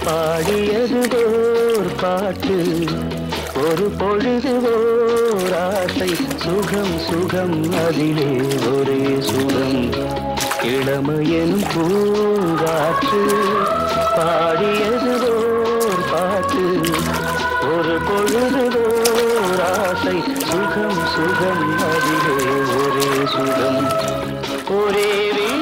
பாடியது ஓர் பாட்டு ஒரு பொழுது ஓர் ஆசை சுகம் சுகம் அதிலே ஒரே சுகம் இளமையெனும் பூங்காற்று பாடியது ஓர் பாட்டு ஒரு பொழுது ஓர் ஆசை சுகம் சுகம் அதிலே ஒரே சுகம் ஒரே வீணை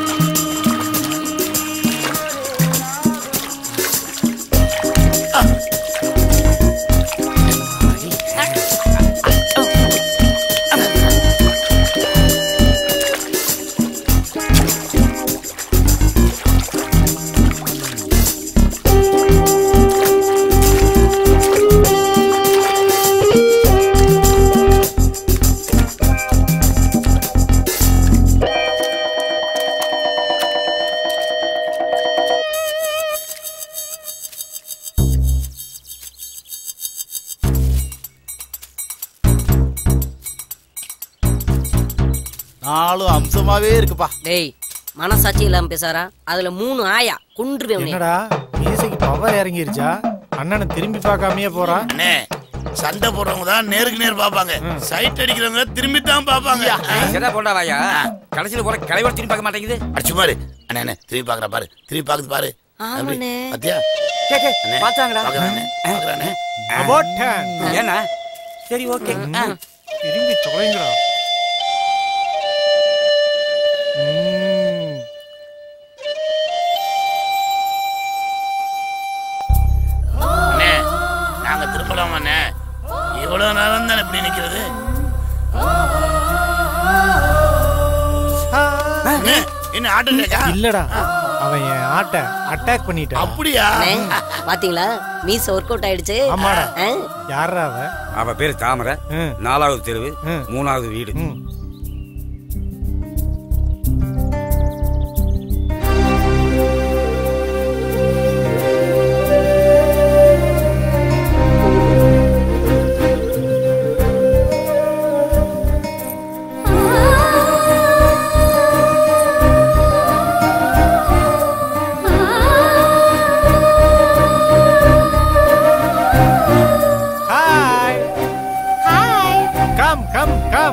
நாளும் அம்சமாவே இருக்குப்பா டேய் மனசாட்சி இல்லாம பேசாரா அதுல மூணு ஆயா குன்றுவேன் உன்னை. என்னடா மியூசிக் பவர் இறங்கிருச்சா அண்ணனை திரும்பி பார்க்காமயே போறான் அண்ணே சண்டை போடுறவங்க தான் நேருக்கு நேர் பாப்பாங்க சைட் அடிக்கிறவங்க திரும்பி தான் பாப்பாங்க என்ன போண்டா வாயா கடைசியில் போற கலைவர் திரும்பி பார்க்க மாட்டேங்குது அடிச்சு பாரு அண்ணே அண்ணே திரும்பி பாக்குற பாரு திரும்பி பாக்குது பாரு அப்படி. ஆமாண்ணே. பாத்தியா அண்ணே, பார்த்தாங்களா பாக்குறானே, பாக்குறானே. About ten. ஏன்னா சரி ஓகே திரும்பி தொலைங்கடா ம். அண்ணே நாங்க திரும்பலாமா அண்ணே இவ்வளவு நேரம் தானே இப்படி நிக்கிறது அண்ணே, என்ன ஆட்டோ இல்லையா இல்லடா அவன் என் ஆட்டை அட்டாக் பண்ணிட்டான் அப்படியா அண்ணே, பாத்தீங்களா மீச ஒர்க் அவுட் ஆயிடுச்சு ஆமாடா ஆ? யாரா அவ அவ பேரு தாமரை ம். நாலாவது தெருவு ம். மூணாவது வீடு ம். Hi hi come come come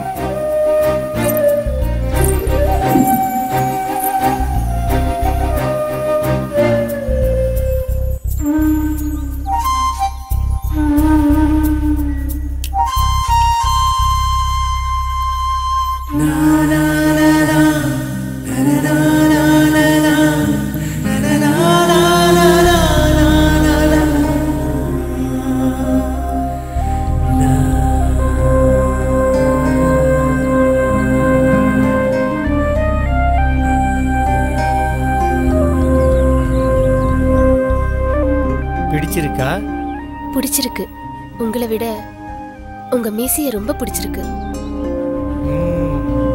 பிடிச்சிருக்கா பிடிச்சிருக்கு உங்களை விட உங்க மீசைய ரொம்ப பிடிச்சிருக்கு ம்.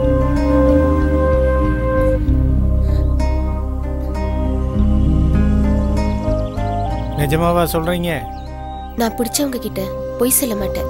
நிஜமாவா சொல்றீங்க நான் பிடிச்சவங்க கிட்ட பொய் சொல்ல மாட்டேன்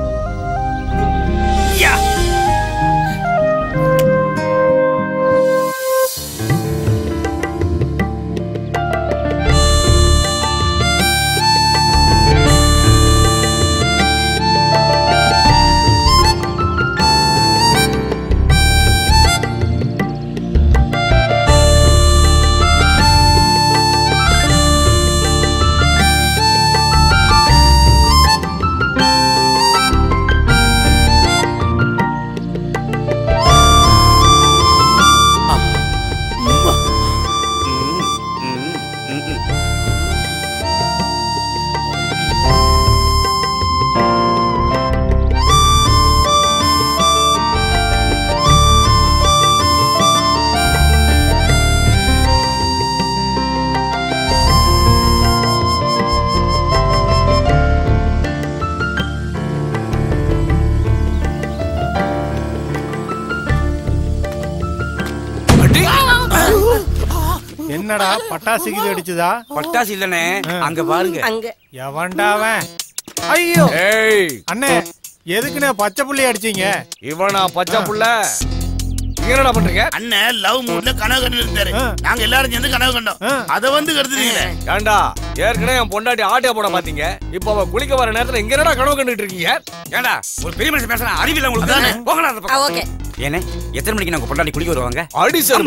என்னடா பட்டாசுக்கு இது அடிச்சுதா பட்டாசு இல்லனே அங்க பாருங்க அங்க எவன்டாவன் ஐயோ ஏய் அண்ணே எதுக்குண்ணே பச்சை புள்ளி அடிச்சீங்க இவனா பச்சை புள்ள நீங்க என்னடா பண்றீங்க அண்ணன் லவ் மூட்ல கனவு கண்டு இருந்தாரு ஆ. நாங்க எல்லாரும் சேர்ந்து கனவு கண்டோம் ஆ. அத வந்து கருத்துறீங்களே ஏன்டா ஏற்கனவே என் பொண்டாட்டி ஆட்டியா போட பாத்தீங்க இப்போ அவ குளிக்க வர நேரத்துல இங்க என்னடா கனவு கண்டுட்டு இருக்கீங்க ஏண்டா ஒரு பெரிய மனுஷன் பேசுறேன் அறிவில்லை உங்களுக்கு அதானே. போகலாம் அந்த ஆ, பக்கம் ஓகே ஏனே எத்தனை மணிக்கு நாங்க பொண்டாட்டி குளிக்க வருவாங்க அடி சார்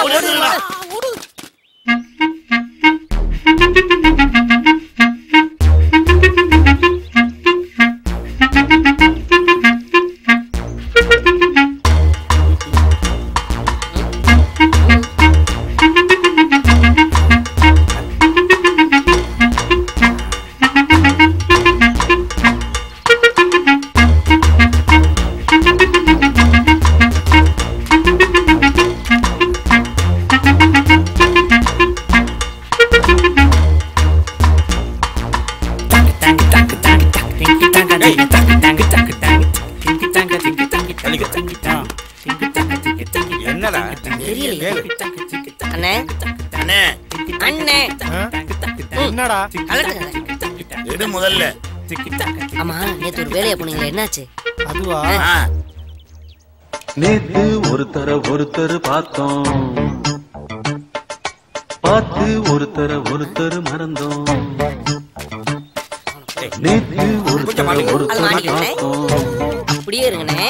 என்னடா தெரியலையே அண்ணே அண்ணே அண்ணே என்னடா கலட்டுங்க எடு முதல்ல ஆமா நேத்து ஒரு வேலையா போனீங்களே என்னாச்சு அதுவா ஆ. நேத்து ஒருத்தர ஒருத்தர் பார்த்தோம் பார்த்து ஒருத்தர ஒருத்தர் மறந்தோம் நேத்து ஒருத்தர ஒருத்தர் பார்த்தோம் அப்படியே இருங்கண்ணே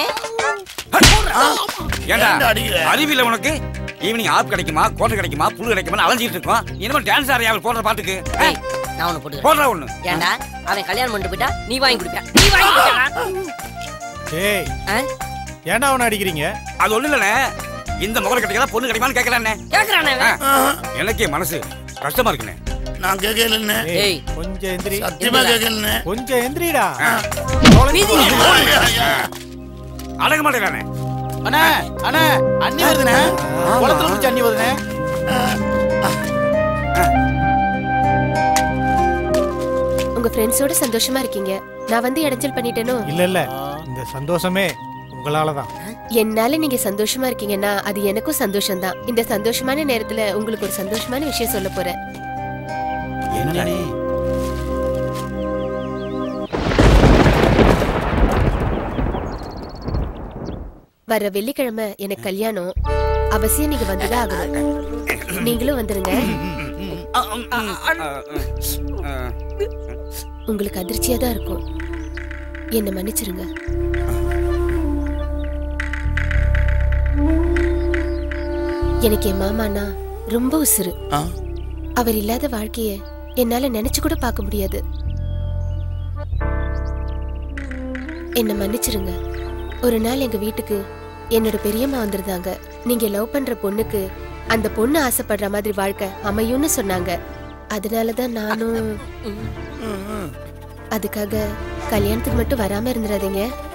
ஏண்டா ஏன்டா அடிக்கிற? அறிவில்லை உனக்கு ஈவினிங் ஆப் கிடைக்குமா கோட்டை கிடைக்குமா புல் கிடைக்குமா அலைஞ்சிட்டு இருக்கோம் இனிமே டான்ஸ் ஆறியா அவர் போடுற பாட்டுக்கு ஆ, ஏய், நான் ஒண்ணு போட்டுக்கிறேன் போடுறா ஒண்ணு ஏன்டா அவன் கல்யாணம் பண்ணிட்டு போயிட்டா நீ வாங்கி கொடுப்பியா நீ வாங்கி கொடுப்பியா ஏய் ஆ? ஏன்டா அவனை அடிக்கிறீங்க அது ஒண்ணு இல்லண்ணே இந்த முகல கிடைக்கல பொண்ணு கிடைக்குமான்னு கேட்கலாண்ணே கேக்குறானே அவன். ஆஹா. எனக்கே மனசு கஷ்டமா இருக்குண்ணே நான் கேட்கலண்ணே ஏய் ஏய். கொஞ்சம் எந்திரி சத்தியமா கேட்கலண்ணே கொஞ்சம் எந்திரிடா அடங்க மாட்டேங்கிறானே அண்ணா அண்ணா அண்ணி வருதுண்ணே குளத்துல முடிச்சு அண்ணி வருதுண்ணே உங்க ஃப்ரெண்ட்ஸோட சந்தோஷமா இருக்கீங்க நான் வந்து இடைஞ்சல் பண்ணிட்டேனோ இல்ல இல்ல இந்த சந்தோஷமே உங்களாலதான் என்னால நீங்க சந்தோஷமா இருக்கீங்கன்னா அது எனக்கும் சந்தோஷம்தான் இந்த சந்தோஷமான நேரத்துல உங்களுக்கு ஒரு சந்தோஷமான விஷயம் சொல்ல போறேன் என்னண்ணே வர வெள்ளிக்கிழமை எனக்கு கல்யாணம் அவசியம் நீங்க வந்துதான் ஆகணும் நீங்களும் வந்துருங்க உங்களுக்கு அதிர்ச்சியா தான் இருக்கும் என்ன மன்னிச்சிருங்க எனக்கு என் மாமானா ரொம்ப உசுரு ஆ. அவர் இல்லாத வாழ்க்கைய என்னால நினைச்சு கூட பார்க்க முடியாது என்ன மன்னிச்சிருங்க ஒரு நாள் எங்க வீட்டுக்கு என்னோட பெரியம்மா வந்திருந்தாங்க நீங்க லவ் பண்ற பொண்ணுக்கு அந்த பொண்ணு ஆசைப்படுற மாதிரி வாழ்க்கை அமையும்னு சொன்னாங்க அதனாலதான் நானும் அதுக்காக கல்யாணத்துக்கு மட்டும் வராம இருந்துடாதீங்க